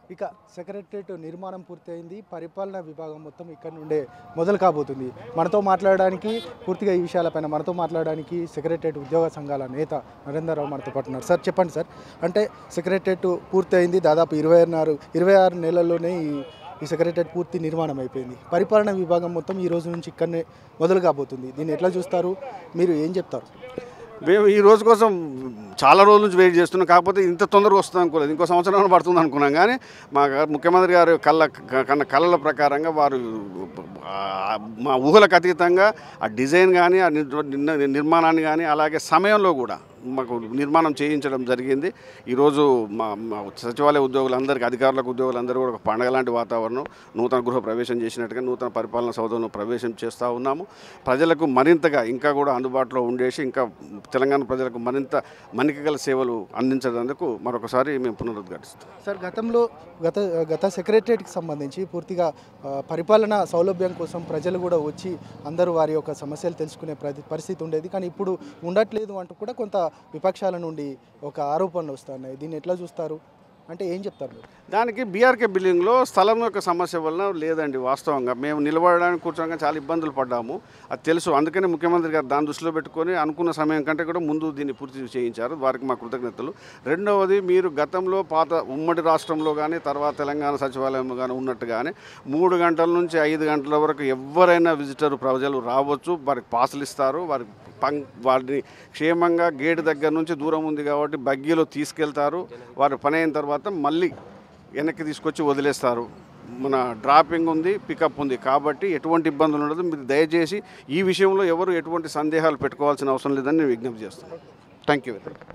ఇక సెక్రటరేట్ నిర్మాణం పూర్తయింది పరిపాలనా విభాగం మొత్తం ఇక్కడ నుండే మొదలు కాబోతుంది మనతో మాట్లాడడానికి పూర్తిగా ఈ విషయాలపైన మనతో మాట్లాడడానికి సెక్రటరేట్ ఉద్యోగ సంఘాల నేత నరేందర్ రావు మనతో పాటు ఉన్నారు సార్ చెప్పండి సార్ అంటే సెక్రటరేట్ పూర్తయింది దాదాపు ఇరవై ఆరు ఇరవై ఆరు నెలల్లోనే ఈ ఈ సెక్రటరేట్ పూర్తి నిర్మాణం అయిపోయింది పరిపాలనా విభాగం మొత్తం ఈ రోజు నుంచి ఇక్కడనే మొదలు కాబోతుంది దీన్ని ఎట్లా చూస్తారు మీరు ఏం చెప్తారు మేము ఈ రోజు కోసం చాలా రోజుల నుంచి వెయిట్ చేస్తున్నాం కాకపోతే ఇంత తొందరగా వస్తుంది అనుకోలేదు ఇంకో సంవత్సరం పడుతుంది అనుకున్నాం కానీ మా గారు- ముఖ్యమంత్రి గారు కళ్ళ కన్న కళ్ళల ప్రకారంగా వారు ఆ, మా ఊహలకు అతీతంగా ఆ డిజైన్ కానీ ఆ నిర్- నిర్- నిర్మాణాన్ని కానీ అలాగే సమయంలో కూడా మాకు నిర్మాణం చేయించడం జరిగింది ఈరోజు మా మా సచివాలయ ఉద్యోగులందరికీ అధికారులకు ఉద్యోగులందరూ కూడా ఒక పండగ లాంటి వాతావరణం నూతన గృహ ప్రవేశం చేసినట్టుగా నూతన పరిపాలన సౌధంలో ప్రవేశం చేస్తూ ఉన్నాము ప్రజలకు మరింతగా ఇంకా కూడా అందుబాటులో ఉండేసి ఇంకా తెలంగాణ ప్రజలకు మరింత మన్నికగల సేవలు అందించడానికి మరొకసారి మేము పునరుద్ఘాటిస్తాం సార్ గతంలో గత గత సెక్రటరేట్కి సంబంధించి పూర్తిగా ఆ, పరిపాలన సౌలభ్యం కోసం ప్రజలు కూడా వచ్చి అందరూ వారి యొక్క సమస్యలు తెలుసుకునే ప్రతి పరిస్థితి ఉండేది కానీ ఇప్పుడు ఉండట్లేదు అంటూ కూడా కొంత విపక్షాల నుండి ఒక ఆరోపణలు వస్తున్నాయి దీన్ని ఎట్లా చూస్తారు అంటే ఏం చెప్తారు మీరు దానికి బీఆర్కే బిల్డింగ్లో స్థలం యొక్క సమస్య వలన లేదండి వాస్తవంగా మేము నిలబడడానికి కూర్చోగా చాలా ఇబ్బందులు పడ్డాము అది తెలుసు అందుకనే ముఖ్యమంత్రి గారు దాన్ని దృష్టిలో పెట్టుకొని అనుకున్న సమయం కంటే కూడా ముందు దీన్ని పూర్తి చేయించారు వారికి మా కృతజ్ఞతలు రెండవది మీరు గతంలో పాత ఉమ్మడి రాష్ట్రంలో కానీ తర్వాత తెలంగాణ సచివాలయంలో కానీ ఉన్నట్టుగానే మూడు గంటల నుంచి ఐదు గంటల వరకు ఎవరైనా విజిటర్ ప్రజలు రావచ్చు వారికి పాసులు ఇస్తారు వారికి పం వారిని క్షేమంగా గేట్ దగ్గర నుంచి దూరం ఉంది కాబట్టి బగ్గీలో తీసుకెళ్తారు వారి పని అయిన తర్వాత మళ్ళీ వెనక్కి తీసుకొచ్చి వదిలేస్తారు మన డ్రాపింగ్ ఉంది పికప్ ఉంది కాబట్టి ఎటువంటి ఇబ్బందులు ఉండదు మీరు దయచేసి ఈ విషయంలో ఎవరు ఎటువంటి సందేహాలు పెట్టుకోవాల్సిన అవసరం లేదని నేను విజ్ఞప్తి చేస్తాను థ్యాంక్ యూ వెరీ మచ్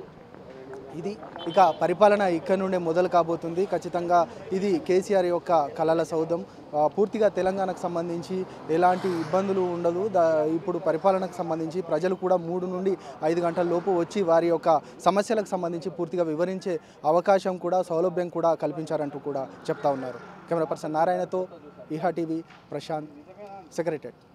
ఇది ఇక పరిపాలన ఇక్కడ నుండే మొదలు కాబోతుంది ఖచ్చితంగా ఇది కేసీఆర్ యొక్క కళల సౌధం ఆ, పూర్తిగా తెలంగాణకు సంబంధించి ఎలాంటి ఇబ్బందులు ఉండదు దా ఇప్పుడు పరిపాలనకు సంబంధించి ప్రజలు కూడా మూడు నుండి ఐదు గంటల లోపు వచ్చి వారి యొక్క సమస్యలకు సంబంధించి పూర్తిగా వివరించే అవకాశం కూడా సౌలభ్యం కూడా కల్పించారంటూ కూడా చెప్తా ఉన్నారు కెమెరా పర్సన్ నారాయణతో ఈహా టీవీ ప్రశాంత్ సెక్రటరీ